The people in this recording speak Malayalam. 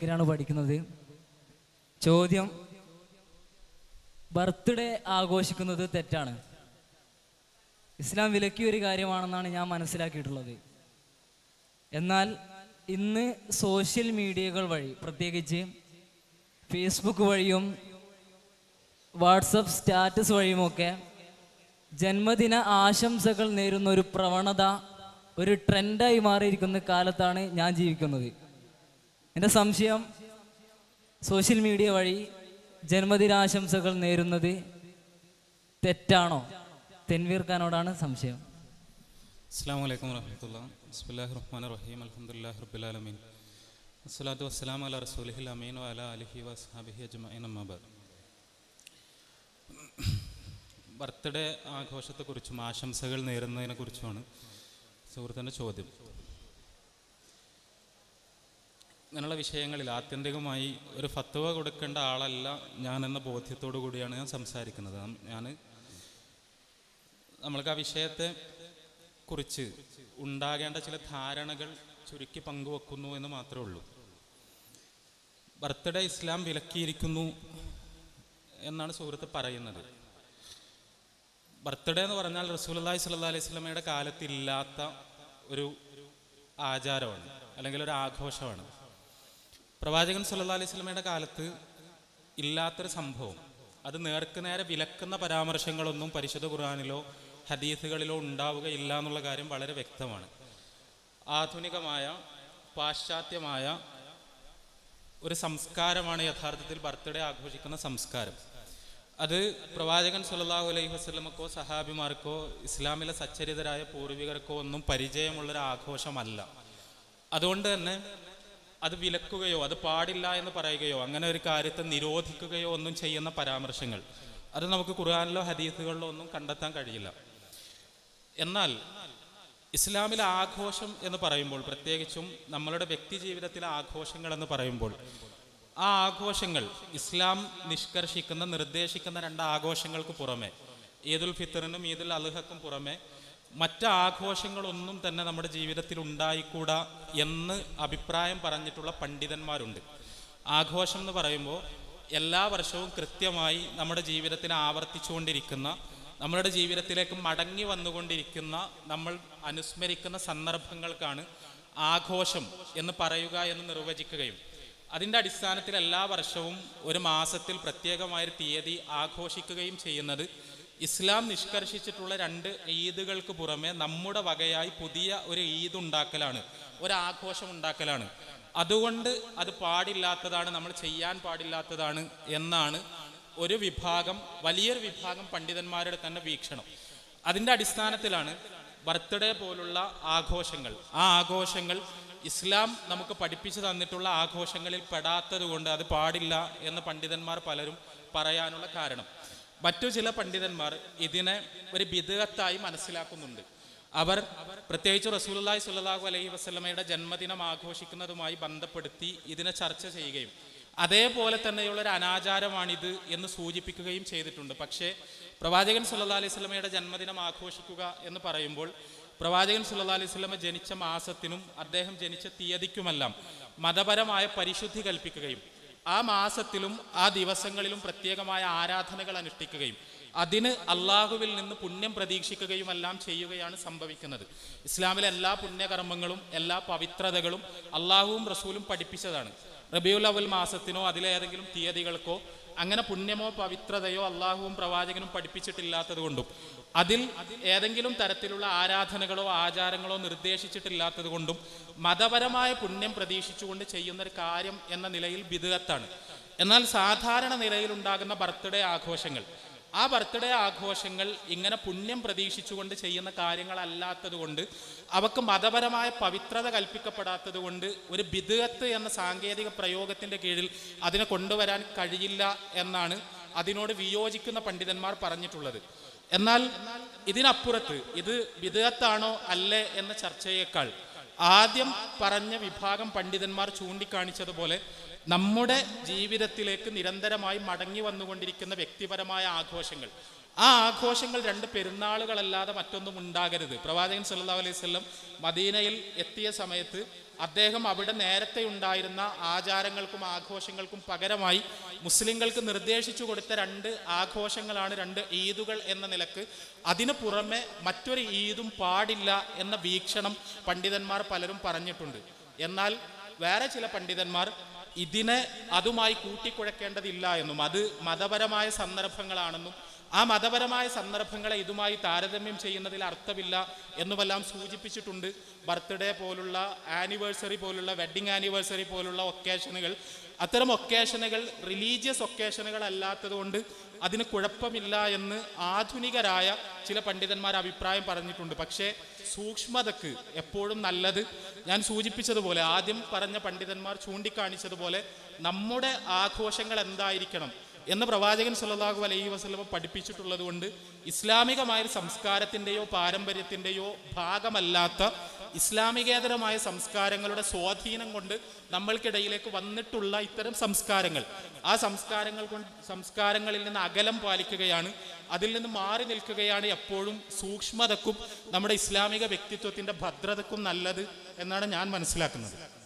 വക്കിലാണ് പഠിക്കുന്നത് ചോദ്യം ബർത്ത്ഡേ ആഘോഷിക്കുന്നത് തെറ്റാണ് ഇസ്ലാം വിലക്കിയ ഒരു കാര്യമാണെന്നാണ് ഞാൻ മനസ്സിലാക്കിയിട്ടുള്ളത് എന്നാൽ ഇന്ന് സോഷ്യൽ മീഡിയകൾ വഴി പ്രത്യേകിച്ച് ഫേസ്ബുക്ക് വഴിയും വാട്സപ്പ് സ്റ്റാറ്റസ് വഴിയുമൊക്കെ ജന്മദിന ആശംസകൾ നേരുന്ന ഒരു പ്രവണത ഒരു ട്രെൻഡായി മാറിയിരിക്കുന്ന കാലത്താണ് ഞാൻ ജീവിക്കുന്നത് എൻ്റെ സംശയം സോഷ്യൽ മീഡിയ വഴി ജന്മദിനാശംസകൾ നേരുന്നത് തെറ്റാണോ തെൻവീർ ഖാനോടാണ് സംശയം അസ്സാം വലൈക്കും വരഹമുല്ല ബിസ്മില്ലാഹി റഹ്മാൻ റഹീം അലഹമുല്ലാ റബ്ബുലാലമീൻ അസ്സലാത്തു വസ്സലാം അല റസൂലിഹിൽ അമീൻ അല അലിഹി വസ്ഹാബിഹി അജ്മൈൻ അമ്മാബാദ് ബർത്ത്ഡേ ആഘോഷത്തെക്കുറിച്ചും ആശംസകൾ നേരുന്നതിനെക്കുറിച്ചുമാണ് സുഹൃത്തിൻ്റെ ചോദ്യം ഇങ്ങനെയുള്ള വിഷയങ്ങളിൽ ആത്യന്തികമായി ഒരു ഫത്വ കൊടുക്കേണ്ട ആളല്ല ഞാൻ എന്ന ബോധ്യത്തോടു കൂടിയാണ് ഞാൻ സംസാരിക്കുന്നത് ഞാൻ നമ്മൾക്ക് ആ വിഷയത്തെ കുറിച്ച് ഉണ്ടാകേണ്ട ചില ധാരണകൾ ചുരുക്കി പങ്കുവെക്കുന്നു എന്ന് മാത്രമേ ഉള്ളൂ ബർത്ത്ഡേ ഇസ്ലാം വിലക്കിയിരിക്കുന്നു എന്നാണ് സുഹൃത്ത് പറയുന്നത് ബർത്ത്ഡേ എന്ന് പറഞ്ഞാൽ റസൂലി സ്വല്ലാ അലൈഹി സ്വലമയുടെ കാലത്തില്ലാത്ത ഒരു ആചാരമാണ് അല്ലെങ്കിൽ ഒരു ആഘോഷമാണ് പ്രവാചകൻ സല്ലാ അലൈഹി സ്വലമയുടെ കാലത്ത് ഇല്ലാത്തൊരു സംഭവം അത് നേർക്ക് നേരെ വിലക്കുന്ന പരാമർശങ്ങളൊന്നും പരിശുദ്ധ ഖുർആാനിലോ ഹദീസുകളിലോ ഉണ്ടാവുകയില്ല എന്നുള്ള കാര്യം വളരെ വ്യക്തമാണ് ആധുനികമായ പാശ്ചാത്യമായ ഒരു സംസ്കാരമാണ് യഥാർത്ഥത്തിൽ ബർത്ത്ഡേ ആഘോഷിക്കുന്ന സംസ്കാരം അത് പ്രവാചകൻ സല്ലല്ലാഹു അലൈഹി വസല്ലമക്കോ സഹാബിമാർക്കോ ഇസ്ലാമിലെ സച്ചരിതരായ പൂർവികർക്കോ ഒന്നും പരിചയമുള്ളൊരു ആഘോഷമല്ല അതുകൊണ്ട് തന്നെ അത് വിലക്കുകയോ അത് പാടില്ല എന്ന് പറയുകയോ അങ്ങനെ ഒരു കാര്യത്തെ നിരോധിക്കുകയോ ഒന്നും ചെയ്യുന്ന പരാമർശങ്ങൾ അത് നമുക്ക് ഖുർആാനിലോ ഹദീസുകളിലോ ഒന്നും കണ്ടെത്താൻ കഴിയില്ല എന്നാൽ ഇസ്ലാമിലെ ആഘോഷം എന്ന് പറയുമ്പോൾ പ്രത്യേകിച്ചും നമ്മളുടെ വ്യക്തി ജീവിതത്തിലെ ആഘോഷങ്ങൾ എന്ന് പറയുമ്പോൾ ആ ആഘോഷങ്ങൾ ഇസ്ലാം നിഷ്കർഷിക്കുന്ന നിർദ്ദേശിക്കുന്ന രണ്ട് ആഘോഷങ്ങൾക്ക് പുറമെ ഈദുൽ ഫിത്തറിനും ഈദുൽ അൽഹക്കും പുറമെ മറ്റ് ആഘോഷങ്ങളൊന്നും തന്നെ നമ്മുടെ ജീവിതത്തിൽ ഉണ്ടായിക്കൂടാ എന്ന് അഭിപ്രായം പറഞ്ഞിട്ടുള്ള പണ്ഡിതന്മാരുണ്ട് ആഘോഷം എന്ന് പറയുമ്പോൾ എല്ലാ വർഷവും കൃത്യമായി നമ്മുടെ ജീവിതത്തിൽ ആവർത്തിച്ചുകൊണ്ടിരിക്കുന്ന നമ്മളുടെ ജീവിതത്തിലേക്ക് മടങ്ങി വന്നുകൊണ്ടിരിക്കുന്ന നമ്മൾ അനുസ്മരിക്കുന്ന സന്ദർഭങ്ങൾക്കാണ് ആഘോഷം എന്ന് പറയുക എന്ന് നിർവചിക്കുകയും അതിൻ്റെ അടിസ്ഥാനത്തിൽ എല്ലാ വർഷവും ഒരു മാസത്തിൽ പ്രത്യേകമായൊരു തീയതി ആഘോഷിക്കുകയും ചെയ്യുന്നത് ഇസ്ലാം നിഷ്കർഷിച്ചിട്ടുള്ള രണ്ട് ഈദുകൾക്ക് പുറമെ നമ്മുടെ വകയായി പുതിയ ഒരു ഈദ് ഉണ്ടാക്കലാണ് ഒരു ആഘോഷം ഉണ്ടാക്കലാണ് അതുകൊണ്ട് അത് പാടില്ലാത്തതാണ് നമ്മൾ ചെയ്യാൻ പാടില്ലാത്തതാണ് എന്നാണ് ഒരു വിഭാഗം വലിയൊരു വിഭാഗം പണ്ഡിതന്മാരുടെ തന്നെ വീക്ഷണം അതിൻ്റെ അടിസ്ഥാനത്തിലാണ് ബർത്ത്ഡേ പോലുള്ള ആഘോഷങ്ങൾ ആ ആഘോഷങ്ങൾ ഇസ്ലാം നമുക്ക് പഠിപ്പിച്ചു തന്നിട്ടുള്ള ആഘോഷങ്ങളിൽ പെടാത്തത് കൊണ്ട് അത് പാടില്ല എന്ന് പണ്ഡിതന്മാർ പലരും പറയാനുള്ള കാരണം മറ്റു ചില പണ്ഡിതന്മാർ ഇതിനെ ഒരു ബിദഗത്തായി മനസ്സിലാക്കുന്നുണ്ട് അവർ പ്രത്യേകിച്ച് റസൂലുള്ളാഹി സ്വല്ലല്ലാഹു അലൈഹി വസല്ലമയുടെ ജന്മദിനം ആഘോഷിക്കുന്നതുമായി ബന്ധപ്പെടുത്തി ഇതിനെ ചർച്ച ചെയ്യുകയും അതേപോലെ തന്നെയുള്ള ഒരു അനാചാരമാണിത് എന്ന് സൂചിപ്പിക്കുകയും ചെയ്തിട്ടുണ്ട് പക്ഷേ പ്രവാചകൻ സല്ലല്ലാഹു അലൈഹി വസല്ലമയുടെ ജന്മദിനം ആഘോഷിക്കുക എന്ന് പറയുമ്പോൾ പ്രവാചകൻ സല്ലല്ലാഹു അലൈഹി വസല്ലമ ജനിച്ച മാസത്തിനും അദ്ദേഹം ജനിച്ച തീയതിക്കുമെല്ലാം മതപരമായ പരിശുദ്ധി കൽപ്പിക്കുകയും ആ മാസത്തിലും ആ ദിവസങ്ങളിലും പ്രത്യേകമായ ആരാധനകൾ അനുഷ്ഠിക്കുകയും അതിന് അള്ളാഹുവിൽ നിന്ന് പുണ്യം പ്രതീക്ഷിക്കുകയുമെല്ലാം ചെയ്യുകയാണ് സംഭവിക്കുന്നത് ഇസ്ലാമിലെ എല്ലാ പുണ്യകർമ്മങ്ങളും എല്ലാ പവിത്രതകളും അള്ളാഹുവും റസൂലും പഠിപ്പിച്ചതാണ് റബിയുൽ അവൽ മാസത്തിനോ അതിലെ ഏതെങ്കിലും തീയതികൾക്കോ അങ്ങനെ പുണ്യമോ പവിത്രതയോ അള്ളാഹുവും പ്രവാചകനും പഠിപ്പിച്ചിട്ടില്ലാത്തത് കൊണ്ടും അതിൽ ഏതെങ്കിലും തരത്തിലുള്ള ആരാധനകളോ ആചാരങ്ങളോ നിർദ്ദേശിച്ചിട്ടില്ലാത്തത് കൊണ്ടും മതപരമായ പുണ്യം പ്രതീക്ഷിച്ചുകൊണ്ട് ചെയ്യുന്ന ഒരു കാര്യം എന്ന നിലയിൽ ബിദുഗത്താണ് എന്നാൽ സാധാരണ നിലയിൽ ഉണ്ടാകുന്ന ബർത്ത്ഡേ ആഘോഷങ്ങൾ ആ ബർത്ത്ഡേ ആഘോഷങ്ങൾ ഇങ്ങനെ പുണ്യം പ്രതീക്ഷിച്ചുകൊണ്ട് ചെയ്യുന്ന കാര്യങ്ങളല്ലാത്തത് കൊണ്ട് അവക്ക് മതപരമായ പവിത്രത കൽപ്പിക്കപ്പെടാത്തത് കൊണ്ട് ഒരു ബിദുഗത്ത് എന്ന സാങ്കേതിക പ്രയോഗത്തിന്റെ കീഴിൽ അതിനെ കൊണ്ടുവരാൻ കഴിയില്ല എന്നാണ് അതിനോട് വിയോജിക്കുന്ന പണ്ഡിതന്മാർ പറഞ്ഞിട്ടുള്ളത് എന്നാൽ ഇതിനപ്പുറത്ത് ഇത് ബിദഗത്താണോ അല്ലേ എന്ന ചർച്ചയേക്കാൾ ആദ്യം പറഞ്ഞ വിഭാഗം പണ്ഡിതന്മാർ ചൂണ്ടിക്കാണിച്ചതുപോലെ നമ്മുടെ ജീവിതത്തിലേക്ക് നിരന്തരമായി മടങ്ങി വന്നുകൊണ്ടിരിക്കുന്ന വ്യക്തിപരമായ ആഘോഷങ്ങൾ ആ ആഘോഷങ്ങൾ രണ്ട് പെരുന്നാളുകളല്ലാതെ മറ്റൊന്നും ഉണ്ടാകരുത് പ്രവാചകൻ സല്ലല്ലാഹു അലൈഹി വസല്ലം മദീനയിൽ എത്തിയ സമയത്ത് അദ്ദേഹം അവിടെ നേരത്തെ ഉണ്ടായിരുന്ന ആചാരങ്ങൾക്കും ആഘോഷങ്ങൾക്കും പകരമായി മുസ്ലിങ്ങൾക്ക് നിർദ്ദേശിച്ചു കൊടുത്ത രണ്ട് ആഘോഷങ്ങളാണ് രണ്ട് ഈദുകൾ എന്ന നിലക്ക് അതിനു പുറമെ മറ്റൊരു ഈദും പാടില്ല എന്ന വീക്ഷണം പണ്ഡിതന്മാർ പലരും പറഞ്ഞിട്ടുണ്ട് എന്നാൽ വേറെ ചില പണ്ഡിതന്മാർ ഇതിനെ അതുമായി കൂട്ടിക്കുഴക്കേണ്ടതില്ല എന്നും അത് മതപരമായ സന്ദർഭങ്ങളാണെന്നും ആ മതപരമായ സന്ദർഭങ്ങളെ ഇതുമായി താരതമ്യം ചെയ്യുന്നതിൽ അർത്ഥമില്ല എന്നുമെല്ലാം സൂചിപ്പിച്ചിട്ടുണ്ട് ബർത്ത്ഡേ പോലുള്ള ആനിവേഴ്സറി പോലുള്ള വെഡിങ് ആനിവേഴ്സറി പോലുള്ള ഒക്കേഷനുകൾ അത്തരം ഒക്കേഷനുകൾ റിലീജിയസ് ഒക്കേഷനുകൾ അല്ലാത്തതുകൊണ്ട് അതിന് കുഴപ്പമില്ല എന്ന് ആധുനികരായ ചില പണ്ഡിതന്മാർ അഭിപ്രായം പറഞ്ഞിട്ടുണ്ട് പക്ഷേ സൂക്ഷ്മതക്ക് എപ്പോഴും നല്ലത് ഞാൻ സൂചിപ്പിച്ചതുപോലെ ആദ്യം പറഞ്ഞ പണ്ഡിതന്മാർ ചൂണ്ടിക്കാണിച്ചതുപോലെ നമ്മുടെ ആഘോഷങ്ങൾ എന്തായിരിക്കണം എന്ന് പ്രവാചകൻ സല്ലല്ലാഹു അലൈഹി വസല്ലം പഠിപ്പിച്ചിട്ടുള്ളത് കൊണ്ട് ഇസ്ലാമികമായ ഒരു സംസ്കാരത്തിൻ്റെയോ പാരമ്പര്യത്തിൻ്റെയോ ഭാഗമല്ലാത്ത ഇസ്ലാമികേതരമായ സംസ്കാരങ്ങളുടെ സ്വാധീനം കൊണ്ട് നമ്മൾക്കിടയിലേക്ക് വന്നിട്ടുള്ള ഇത്തരം സംസ്കാരങ്ങൾ ആ സംസ്കാരങ്ങൾ കൊണ്ട് സംസ്കാരങ്ങളിൽ നിന്ന് അകലം പാലിക്കുകയാണ് അതിൽ നിന്ന് മാറി നിൽക്കുകയാണ് എപ്പോഴും സൂക്ഷ്മതക്കും നമ്മുടെ ഇസ്ലാമിക വ്യക്തിത്വത്തിൻ്റെ ഭദ്രതക്കും നല്ലത് എന്നാണ് ഞാൻ മനസ്സിലാക്കുന്നത്